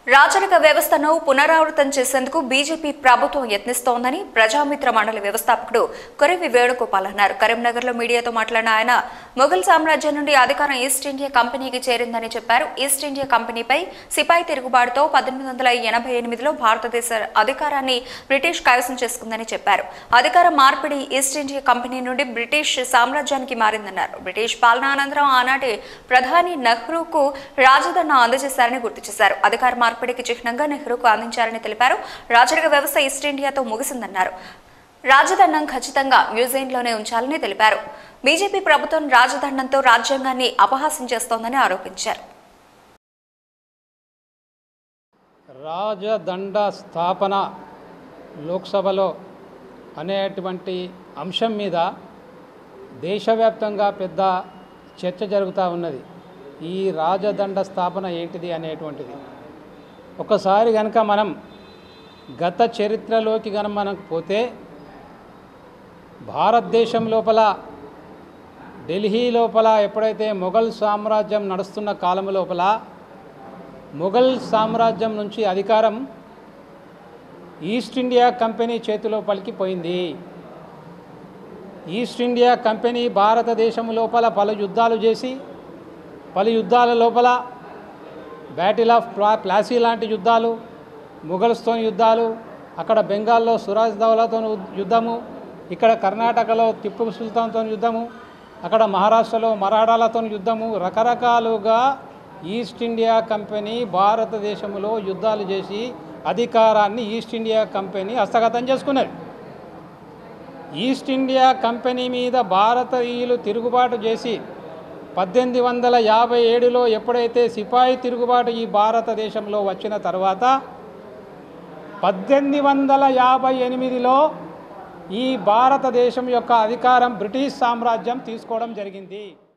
రాచరిక వ్యవస్థను పునరావృతం చేసేందుకు బీజేపీ ప్రభుత్వం యత్నిస్తోందని ప్రజామిత్ర మండలి వ్యవస్థాపకుడు కొరివి వేణుగోపాల్ అన్నారు కరీంనగర్లో మీడియాతో మాట్లాడిన ఆయన మొఘల్ సామ్రాజ్యం నుండి అధికారం ఈస్ట్ ఇండియా కంపెనీకి చేరిందని చెప్పారు ఈస్ట్ ఇండియా కంపెనీపై సిపాయి తిరుగుబాటుతో పద్దెనిమిది వందల ఎనభై ఎనిమిదిలో భారతదేశ అధికారాన్ని బ్రిటిష్ కైవసం చేసుకుందని చెప్పారు అధికార మార్పిడి ఈస్ట్ ఇండియా కంపెనీ నుండి బ్రిటిష్ సామ్రాజ్యానికి మారిందన్నారు బ్రిటిష్ పాలన అనంతరం ఆనాటి ప్రధాని నెహ్రూకు రాజదన్న అందజేశారని గుర్తు చేశారు అధికార మార్పిడికి చిహ్నంగా నెహ్రూకు అందించారని తెలిపారు రాచరిక వ్యవస్థ ఈస్ట్ ఇండియాతో ముగిసిందన్నారు రాజదండం ఖచ్చితంగా మ్యూజియంలోనే ఉంచాలని తెలిపారు బీజేపీ ప్రభుత్వం రాజదండంతో రాజ్యాంగాన్ని అపహాస్యం చేస్తోందని ఆరోపించారు రాజదండ స్థాపన లోక్సభలో అనేటువంటి అంశం మీద దేశవ్యాప్తంగా పెద్ద చర్చ జరుగుతూ ఉన్నది ఈ రాజదండ స్థాపన ఏంటిది అనేటువంటిది ఒకసారి కనుక మనం గత చరిత్రలోకి కనుక మనం పోతే భారతదేశం లోపల ఢిల్లీ లోపల ఎప్పుడైతే మొఘల్ సామ్రాజ్యం నడుస్తున్న కాలం లోపల మొఘల్ సామ్రాజ్యం నుంచి అధికారం ఈస్ట్ ఇండియా కంపెనీ చేతిలో పలికిపోయింది ఈస్ట్ ఇండియా కంపెనీ భారతదేశం లోపల పలు యుద్ధాలు చేసి పలు యుద్ధాల లోపల బ్యాటిల్ ఆఫ్ ప్లా ప్లాసీ లాంటి యుద్ధాలు ముఘల్స్తో యుద్ధాలు అక్కడ బెంగాల్లో సురాజ్ దౌలాతో యుద్ధము ఇక్కడ కర్ణాటకలో టిప్పు సుల్తాన్తో యుద్ధము అక్కడ మహారాష్ట్రలో మరాఠాలతో యుద్ధము రకరకాలుగా ఈస్ట్ ఇండియా కంపెనీ భారతదేశంలో యుద్ధాలు చేసి అధికారాన్ని ఈస్ట్ ఇండియా కంపెనీ హస్తగతం చేసుకున్నది ఈస్ట్ ఇండియా కంపెనీ మీద భారతీయులు తిరుగుబాటు చేసి పద్దెనిమిది వందల యాభై ఏడులో ఎప్పుడైతే సిపాయి తిరుగుబాటు ఈ భారతదేశంలో వచ్చిన తర్వాత పద్దెనిమిది వందల యాభై ఎనిమిదిలో ఈ భారతదేశం యొక్క అధికారం బ్రిటిష్ సామ్రాజ్యం తీసుకోవడం జరిగింది